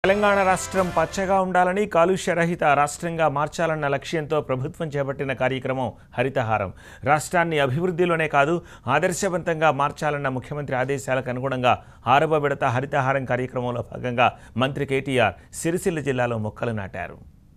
తెలంగాణ రాష్ట్రం పచ్చగా ఉండాలని కాలుష్య రహిత రాష్ట్రంగా మార్చాలన్న లక్ష్యంతో ప్రభుత్వం చేపట్టిన కార్యక్రమం హరితహారం రాష్ట్రాన్ని అభివృద్ధిలోనే కాదు ఆదర్శవంతంగా మార్చాలన్న ముఖ్యమంత్రి ఆదేశాలకు అనుగుణంగా ఆరవ విడత హరితహారం కార్యక్రమంలో భాగంగా మంత్రి కేటీఆర్ సిరిసిల్ల జిల్లాలో మొక్కలు నాటారు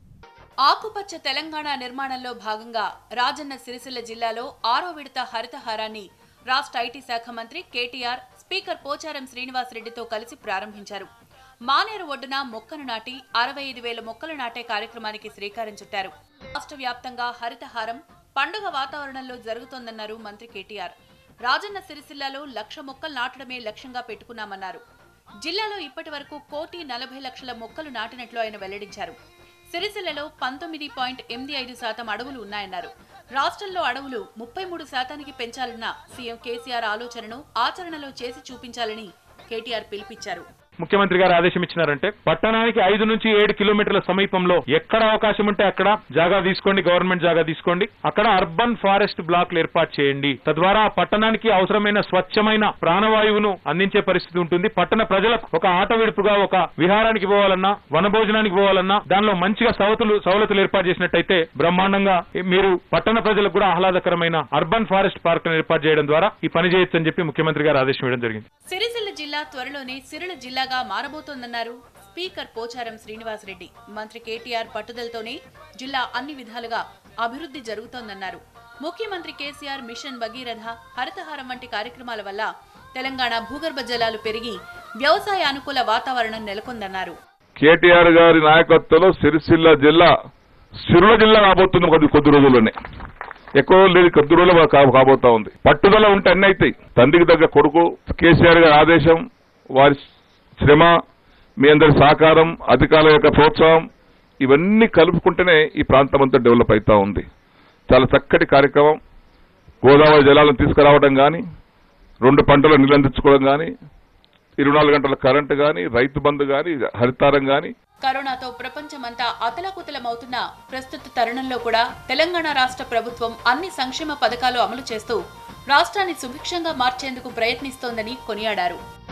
ఆకుపచ్చ తెలంగాణ నిర్మాణంలో భాగంగా రాజన్న సిరిసిల్ల జిల్లాలో ఆరో విడత హరితహారాన్ని రాష్ట్ర ఐటీ శాఖ మంత్రి కేటీఆర్ స్పీకర్ పోచారం శ్రీనివాసరెడ్డితో కలిసి ప్రారంభించారు మానేరు ఒడ్డున మొక్కను నాటి అరవై ఐదు వేల మొక్కలు నాటే కార్యక్రమానికి శ్రీకారం చుట్టారు రాష్ట్ర వ్యాప్తంగా హరితహారం పండుగ వాతావరణంలో జరుగుతోందన్నారు మంత్రి కేటీఆర్ రాజన్న సిరిసిల్లాలో లక్ష మొక్కలు నాటడమే లక్ష్యంగా పెట్టుకున్నామన్నారు జిల్లాలో ఇప్పటి వరకు కోటి నలభై లక్షల మొక్కలు నాటినట్లు ఆయన వెల్లడించారు సిరిసిల్లలో పంతొమ్మిది పాయింట్ ఎనిమిది ఐదు శాతం అడవులు ఉన్నాయన్నారు రాష్ట్రంలో అడవులు ముప్పై మూడు శాతానికి పెంచాలన్న సీఎం కేసీఆర్ ఆలోచనను ఆచరణలో చేసి చూపించాలని కేటీఆర్ పిలుపిచ్చారు ముఖ్యమంత్రి గారు ఆదేశం ఇచ్చినారంటే పట్టణానికి ఐదు నుంచి ఏడు కిలోమీటర్ల సమీపంలో ఎక్కడ అవకాశం ఉంటే అక్కడ జాగా తీసుకోండి గవర్నమెంట్ జాగా తీసుకోండి అక్కడ అర్బన్ ఫారెస్ట్ బ్లాక్లు ఏర్పాటు చేయండి తద్వారా ఆ పట్టణానికి అవసరమైన స్వచ్ఛమైన ప్రాణవాయువును అందించే పరిస్థితి ఉంటుంది పట్టణ ప్రజలకు ఒక ఆట విడుపుగా ఒక విహారానికి పోవాలన్నా వనభోజనానికి పోవాలన్నా దానిలో మంచిగా సవతులు సవలతులు ఏర్పాటు చేసినట్టయితే బ్రహ్మాండంగా మీరు పట్టణ ప్రజలకు కూడా ఆహ్లాదకరమైన అర్బన్ ఫారెస్ట్ పార్క్ ఏర్పాటు చేయడం ద్వారా ఈ పని చేయొచ్చని చెప్పి ముఖ్యమంత్రి గారు ఆదేశం ఇవ్వడం జరిగింది సిరిసిల్ల జిల్లా త్వరలోనే సిరిల జిల్లాగా మారబోతోందన్నారు స్పీకర్ పోచారం శ్రీనివాసరెడ్డి మంత్రి కేటీఆర్ పట్టుదలతోనే జిల్లా అన్ని విధాలుగా అభివృద్ధి జరుగుతోందన్నారు ముఖ్యమంత్రి కేసీఆర్ మిషన్ భగీరథ హరితహారం వంటి కార్యక్రమాల వల్ల తెలంగాణ భూగర్భ జలాలు పెరిగి వ్యవసాయ అనుకూల వాతావరణం నెలకొందన్నారు కేటీఆర్ గారి నాయకత్వంలో సిరిసిల్ల జిల్లా సిరుల జిల్లా కాబోతుంది కొద్ది కొద్ది రోజుల్లోనే ఎక్కువ లేదు కొద్ది రోజులు కా- కాబోతా ఉంది పట్టుదల ఉంటే అన్ని అవుతాయి తండ్రికి తగ్గ కొడుకు కేసీఆర్ గారి ఆదేశం వారి శ్రమ మీ అందరి సహకారం అధికారుల యొక్క ప్రోత్సాహం ఇవన్నీ కలుపుకుంటేనే ఈ ప్రాంతం అంతా డెవలప్ అవుతా ఉంది చాలా చక్కటి కార్యక్రమం గోదావరి జలాలను తీసుకురావడం కానీ రెండు పంటలు నిలందించుకోవడం కానీ ఇరవై నాలుగు గంటల కరెంటు కానీ రైతు బంధు కానీ హరితారం కానీ కరోనాతో ప్రపంచమంతా అతలాకుతలమవుతున్న ప్రస్తుత తరుణంలో కూడా తెలంగాణ రాష్ట్ర ప్రభుత్వం అన్ని సంక్షేమ పథకాలు అమలు చేస్తూ రాష్ట్రాన్ని సుభిక్షంగా మార్చేందుకు ప్రయత్నిస్తోందని కొనియాడారు